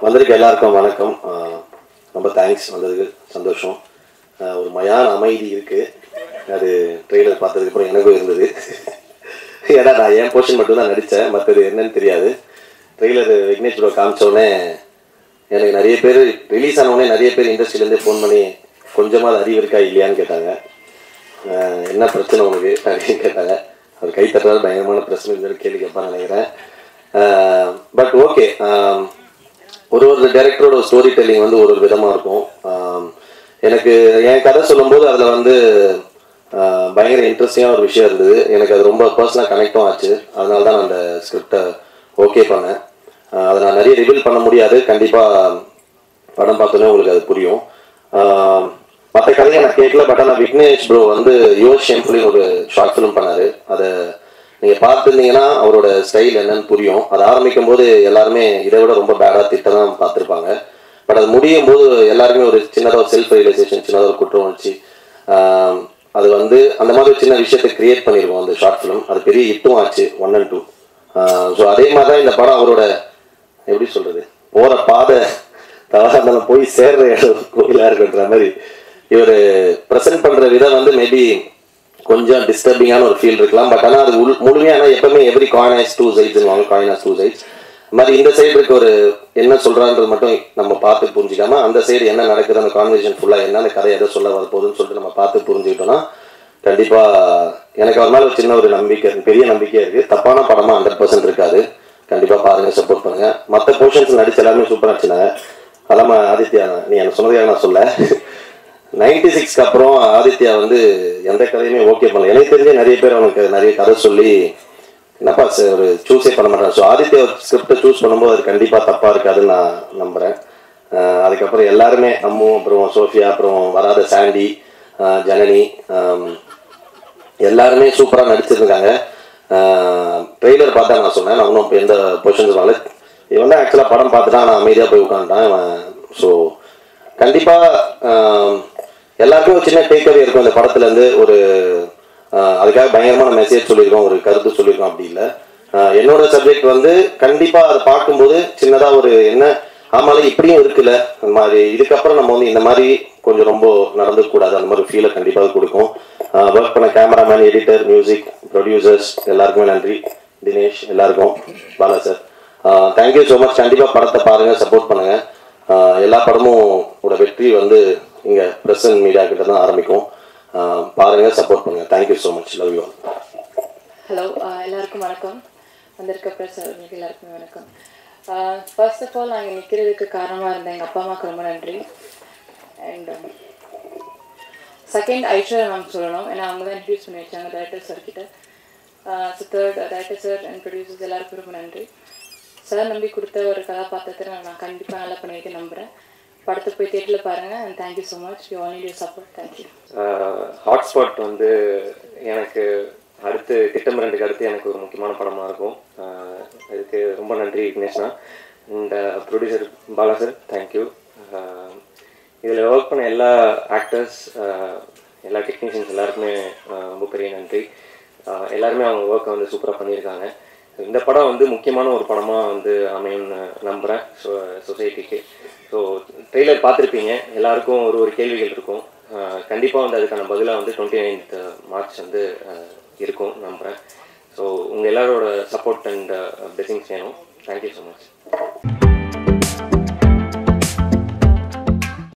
வந்திருக்க எல்லாருக்கும் வணக்கம் ஆஹ் ரொம்ப தேங்க்ஸ் வந்ததுக்கு சந்தோஷம் ஆஹ் ஒரு மயான அமைதி இருக்கு அது ட்ரெய்லர் பார்த்ததுக்கு அப்புறம் எனக்கும் இருந்தது ஏன்னா நான் என் போர்ஷன் மட்டும் தான் நடித்தேன் மற்றது என்னன்னு தெரியாது ட்ரெய்லர் விக்னேஷ் ப்ரோ காமிச்ச உடனே எனக்கு நிறைய பேர் ரிலீஸ் ஆன உடனே நிறைய பேர் இண்டஸ்ட்ரியிலேருந்தே ஃபோன் பண்ணி கொஞ்சமாவது அறிவு இருக்கா இல்லையான்னு கேட்டாங்க ஆஹ் என்ன பிரச்சனை உனக்கு அப்படின்னு கேட்டாங்க அவர் கை தட்டுறாரு பயங்கரமான பிரச்சனை இருந்தாலும் கேள்வி கேட்பான்னு நினைக்கிறேன் பட் ஓகே ஒரு ஒரு டேரக்டரோட ஸ்டோரி டெல்லிங் வந்து ஒரு ஒரு விதமாக இருக்கும் ஆம், எனக்கு என் கதை சொல்லும்போது அதில் வந்து ஆஹ், பயங்கர இன்ட்ரெஸ்டிங்கான ஒரு விஷயம் இருந்தது எனக்கு அது ரொம்ப பர்சனலாக கனெக்டும் ஆச்சு அதனால தான் நான் அந்த ஸ்கிரிப்டை ஓகே பண்ணேன் ஆஹ், அதை நான் நிறைய ரிவீல் பண்ண முடியாது கண்டிப்பாக படம் பார்த்தோன்னே உங்களுக்கு அது புரியும் மற்ற கதையை நான் கேட்கல பட் ஆனால் விக்னேஷ் ப்ரோ வந்து யோஷ் ஷெம்ப்ளின் ஒரு ஷார்ட் ஃபிலிம் பண்ணாரு அதை நீங்கள் பார்த்துருந்தீங்கன்னா அவரோட ஸ்டைல் என்னன்னு புரியும் அது ஆரம்பிக்கும் போது எல்லாருமே இதை விட ரொம்ப பேடாக திட்டம் தான் பார்த்துருப்பாங்க பட் அது முடியும் போது எல்லாருமே ஒரு சின்னதாக ஒரு செல்ஃப் ரியலைசேஷன் சின்னதாக ஒரு குற்றம் உணர்ச்சி ஆஹ் அது வந்து அந்த மாதிரி ஒரு சின்ன விஷயத்தை கிரியேட் பண்ணியிருக்கோம் அந்த ஷார்ட் ஃபிலிம் அது பெரிய ஹிட்டும் ஆச்சு ஒன் அண்ட் டூ ஸோ அதே மாதிரி தான் இந்த படம் அவரோட எப்படி சொல்றது போற பாதை தவறா இருந்தாலும் போய் சேர்ற இடம் கோயிலா இருக்குன்ற மாதிரி இவர் ப்ரெசென்ட் பண்ற விதம் வந்து மேபி கொஞ்சம் டிஸ்டர்பிங்கான ஒரு ஃபீல் இருக்கலாம் பட் ஆனால் அது உள் முழுமையான எப்பவுமே every coin has two sides வாங்க காயின் ஹேஸ் டூ சைட்ஸ் மாதிரி இந்த சைடு இருக்க ஒரு என்ன சொல்றான்றது மட்டும் நம்ம பார்த்து புரிஞ்சுக்காம அந்த சைடு என்ன நடக்குது அந்த கான்வர்சேஷன் ஃபுல்லா என்ன அந்த கதை எதை சொல்ல வரப்போகுதுன்னு சொல்லிட்டு நம்ம பார்த்து புரிஞ்சுக்கிட்டோம்னா கண்டிப்பா எனக்கு அவர் மேல ஒரு சின்ன ஒரு நம்பிக்கை இருக்கு பெரிய நம்பிக்கையா இருக்கு தப்பான படமா ஹண்ட்ரட் பர்சன்ட் இருக்காது கண்டிப்பா பாருங்க சப்போர்ட் பண்ணுங்க மற்ற போர்ஷன்ஸ் நடிச்ச எல்லாருமே சூப்பரா நடிச்சினாங்க அல்லாம ஆதித்யா நீ எனக்கு சொன்னதுக்காக நான் சொல்ல நைன்டி சிக்ஸ்க்கு அப்புறம் ஆதித்யா வந்து எந்த கதையுமே ஓகே பண்ணல எனக்கு தெரிஞ்ச நிறைய பேர் அவனுக்கு நிறைய கதை சொல்லி என்னப்பா சார் ஒரு சூஸே பண்ண மாட்டாங்க ஸோ ஆதித்யா ஸ்கிரிப்டை சூஸ் பண்ணும்போது அது கண்டிப்பாக தப்பாக இருக்காதுன்னு நான் நம்புகிறேன் அதுக்கப்புறம் எல்லாருமே அம்மு அப்புறம் சோஃபியா அப்புறம் வராத சாண்டி ஆஹ் ஜனனி ஆம், எல்லாருமே சூப்பராக நடிச்சிருக்காங்க ட்ரெய்லர் பார்த்தா நான் சொன்னேன் நான் இன்னும் இப்போ எந்த பொசிஷன் சொன்னால இவன் தான் ஆக்சுவலாக படம் பார்த்துட்டான் நான் அமைதியாக போய் உட்காந்துட்டான் இவன் ஸோ கண்டிப்பாக எல்லாருக்கும் ஒரு சின்ன டேக்அவே இருக்கும் இந்த படத்துலேருந்து ஒரு ஆஹ் அதுக்காக பயங்கரமான மெசேஜ் சொல்லியிருக்கோம் ஒரு கருத்து சொல்லியிருக்கோம் அப்படி இல்லை ஆஹ் என்னோட சப்ஜெக்ட் வந்து கண்டிப்பாக அதை பார்க்கும்போது சின்னதாக ஒரு என்ன ஆமால இப்படியும் இருக்குல்ல அந்த மாதிரி இதுக்கப்புறம் நம்ம வந்து இந்த மாதிரி கொஞ்சம் ரொம்ப நடந்துக்க கூடாது அந்த மாதிரி ஃபீலை கண்டிப்பாக கொடுக்கும் ஒர்க் பண்ண கேமராமேன் எடிட்டர் மியூசிக் ப்ரொடியூசர்ஸ் எல்லாருக்குமே நன்றி தினேஷ் எல்லாருக்கும் Bala sir thank you so much கண்டிப்பாக படத்தை பாருங்கள் சப்போர்ட் பண்ணுங்கள் ஆஹ் எல்லா படமும் ஓட வெற்றி வந்து இங்கே பிரசன்ட் மீடியா கிட்ட தான் ஆரம்பிக்கும் ஆஹ் பாருங்க சப்போர்ட் பண்ணுங்க thank you so much love you hello எல்லாருக்கும் வணக்கம் வந்திருக்க ப்ரெஸ் அவர்களுக்கு எல்லாருக்குமே வணக்கம் ஃபர்ஸ்ட் ஆஃப் ஆல் நாங்கள் நிற்கிறதுக்கு காரணமாக இருந்த எங்கள் அப்பா அம்மாவுக்கு ரொம்ப நன்றி அண்ட் செகண்ட் ஐஸ்வர்யா மேம் சொல்லணும் ஏன்னா அவங்க தான் இன்ட்ரடியூஸ் பண்ணி வச்சாங்க டேரக்டர் சார் கிட்ட so third director sir and producers எல்லாருக்கும் ரொம்ப நன்றி சார் நம்பி கொடுத்த ஒரு கதாபாத்திரத்தை நான் நான் கண்டிப்பாக நல்லா பண்ணியிருக்கேன் நம்புகிறேன் படத்தை போய் தேட்டரில் பாருங்கள் and thank you so much you all you support thank you Hotspot வந்து எனக்கு அடுத்து திட்டம் ரெண்டுக்கு அடுத்து எனக்கு ஒரு முக்கியமான படமாக இருக்கும் ஆஹ் இதுக்கு ரொம்ப நன்றி விக்னேஷ்னா இந்த ப்ரொடியூசர் பாலா சார் தேங்க்யூ இதில் ஒர்க் பண்ண எல்லா ஆக்டர்ஸ் எல்லா டெக்னீஷியன்ஸ் எல்லாருக்குமே ஆஹ் ரொம்ப பெரிய நன்றி ஆஹ் எல்லாருமே அவங்க ஒர்க்கை வந்து சூப்பராக பண்ணியிருக்காங்க இந்த படம் வந்து முக்கியமான ஒரு படமாக வந்து அமையும்னு நம்புகிறேன் ஸோ சொசைட்டிக்கு ஸோ ட்ரெய்லர் பார்த்துருப்பீங்க எல்லாருக்கும் ஒரு ஒரு கேள்விகள் இருக்கும் கண்டிப்பாக வந்து அதுக்கான பதிலாக வந்து டுவெண்ட்டி நைன்த் மார்ச் வந்து ஆஹ் இருக்கும் நம்புகிறேன் ஸோ உங்கள் எல்லாரோட சப்போர்ட் அண்ட் பிளெஸிங்ஸ் வேணும் தேங்க்யூ ஸோ மச்